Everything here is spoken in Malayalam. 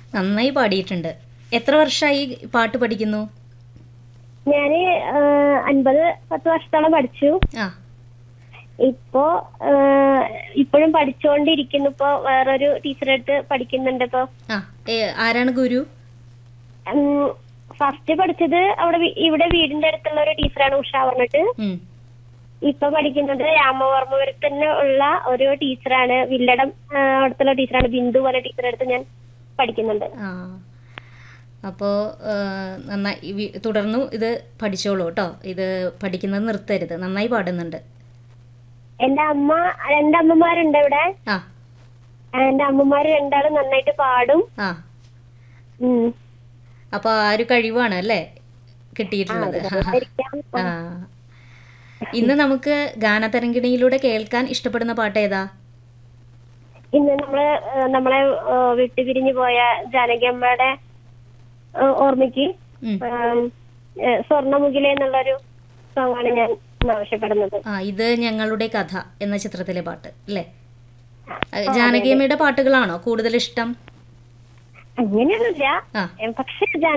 നന്നായി പാടിയിട്ടുണ്ട് എത്ര വർഷമായി പാട്ട് പഠിക്കുന്നു ഞാന് ആ, അൻപത് പത്ത് വർഷത്തോളം പഠിച്ചു ആ ഇപ്പോ ആ, ഇപ്പോഴും പഠിച്ചുകൊണ്ടിരിക്കുന്നു ഇപ്പോ വേറൊരു ടീച്ചറടുത്ത് പഠിക്കുന്നുണ്ട് ഇപ്പോ ആ ഏ, ആരാണ് ഗുരു ഫസ്റ്റ് പഠിച്ചത് അവിടെ വി- ഇവിടെ വീടിന്റെ അടുത്തുള്ള ഒരു ടീച്ചറാണ് ഉഷ പറഞ്ഞിട്ട് ഉം. ഇപ്പൊ പഠിക്കുന്നത് രാമവർമ്മപുരത്ത് തന്നെ ഉള്ള ഒരു ടീച്ചറാണ് വില്ലടം ആ, അടുത്തുള്ള ടീച്ചറാണ് ബിന്ദു പറഞ്ഞ ടീച്ചറെ അടുത്ത് ഞാൻ പഠിക്കുന്നുണ്ട് ആ അപ്പോൾ നന്നായി വി- തുടർന്നു ഇത് പഠിച്ചോളൂ കേട്ടോ ഇത് പഠിക്കുന്നത് നിർത്തരുത് നന്നായി പാടുന്നുണ്ട് എന്റെ അമ്മ രണ്ടമ്മമാരുണ്ട് ഇവിടെ ആ എന്റെ അമ്മമാര് രണ്ടാളും നന്നായിട്ട് പാടും ആ ഉം. അപ്പോൾ ആ ഒരു കഴിവാണ് അല്ലേ കിട്ടിയിട്ടുള്ളത് ആയിരിക്കാം. ആ ഇന്ന് നമുക്ക് ഗാനതരംഗിണിയിലൂടെ കേൾക്കാൻ ഇഷ്ടപ്പെടുന്ന പാട്ട് ഏതാ ഇന്ന് നമ്മള് ആ, നമ്മളെ ആ, വിട്ടുപിരിഞ്ഞു പോയ ജാനകിയമ്മയുടെ ആ, ഓർമ്മയ്ക്ക് ഉം. ആം, ഏ, സ്വർണ്ണമുഖിലെ എന്നുള്ളൊരു സോങ് ആണ് ഞാൻ ഇന്ന് ആവശ്യപ്പെടുന്നത് ആ ഇത് ഞങ്ങളുടെ കഥ എന്ന ചിത്രത്തിലെ പാട്ട് അല്ലേ ജാനകിയമ്മയുടെ പാട്ടുകളാണോ കൂടുതൽ ഇഷ്ടം അങ്ങനെയൊന്നുമില്ല ആ ഏ, പക്ഷെ